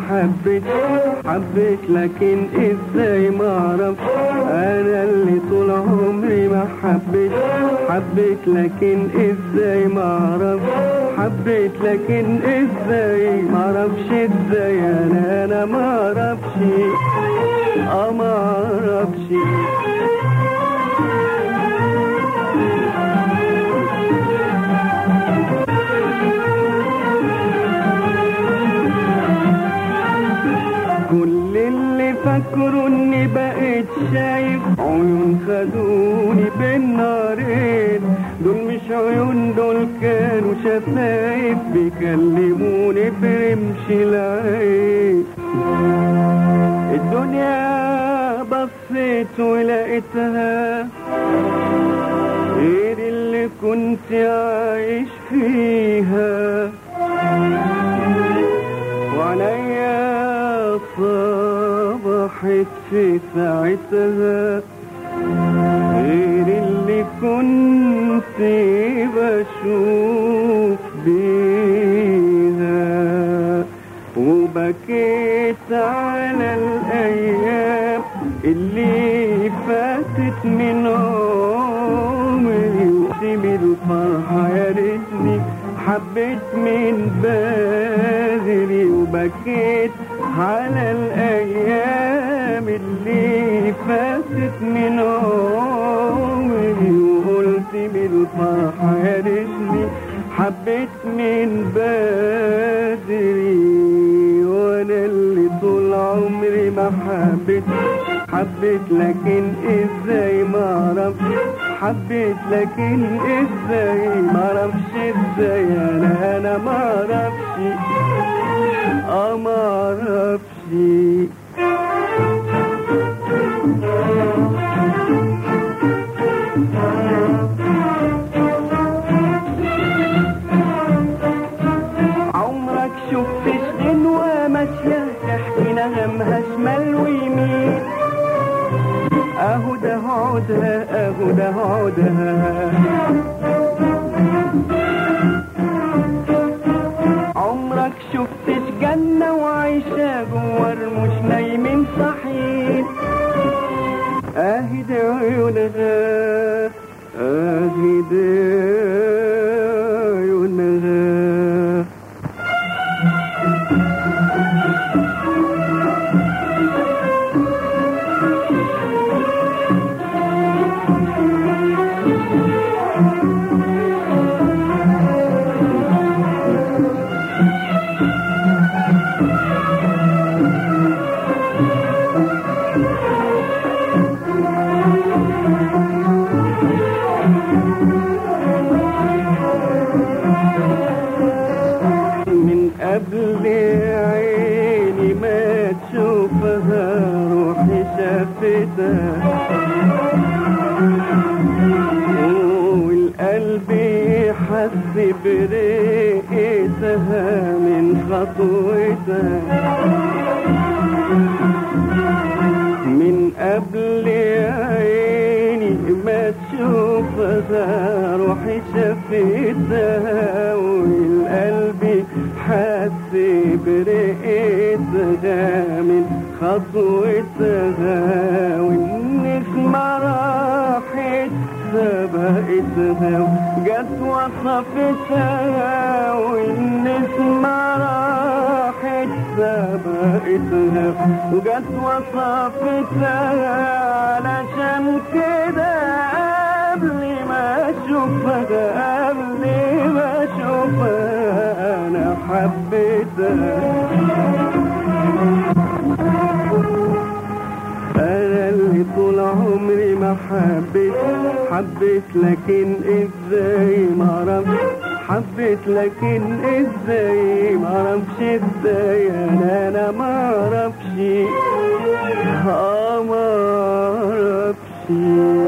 حبيت حبيت لكن ازاي ما اعرف انا اللي طول عمري ما حبيت حبيت لكن ازاي ما اعرف حبيت لكن ازاي ما اعرفش ازاي انا انا ما اعرفش اه ما اعرفش كل اللي فاكره اني بقيت شايف عيون خدوني بين نارين دول مش عيون دول كانوا شفايف بيكلموني في رمش العين الدنيا بصيت ولقيتها غير اللي كنت عايش فيها وعليا صبحت في ساعتها غير اللي كنت بشوف بيها وبكيت على الأيام اللي فاتت من عمري وسيب الفرحة يا ريتني حبيت من بدري وبكيت على الأيام اللي فاتت من عمري وقلت بالفرحة يا ريتني حبيت من بدري وانا اللي طول عمري ما حبيت حبيت لكن ازاي ما اعرف حبيت لكن ازاي ما اعرفش ازاي انا انا ما اعرفش اه ما اعرفش عمرك شفتش غنوة ماشية تحكي نغمها شمال ويمين اهو ده عودها اهو ده عودها عمرك شفتش جنة وعيشة جوا رموش نايمين صاحيين اهي ده عيونها اهي ده عيونها من قبل عيني ما تشوفها روحي شافتها والقلب حس بريقتها من خطوتها من قبل عيني ما تشوفها روحي شافتها والقلب حس برقتها من خطوتها والنسمة راحت سبقتها جت وصفتها والنسمة راحت سبقتها وجت وصفتها علشان كده قبل ما اشوفها قبل ما اشوفها انا حبيتها انا اللي طول عمري ما حبيت حبيت لكن ازاي ما اعرفش حبيت لكن ازاي ما اعرفش ازاي انا انا ما اعرفش اه ما اعرفش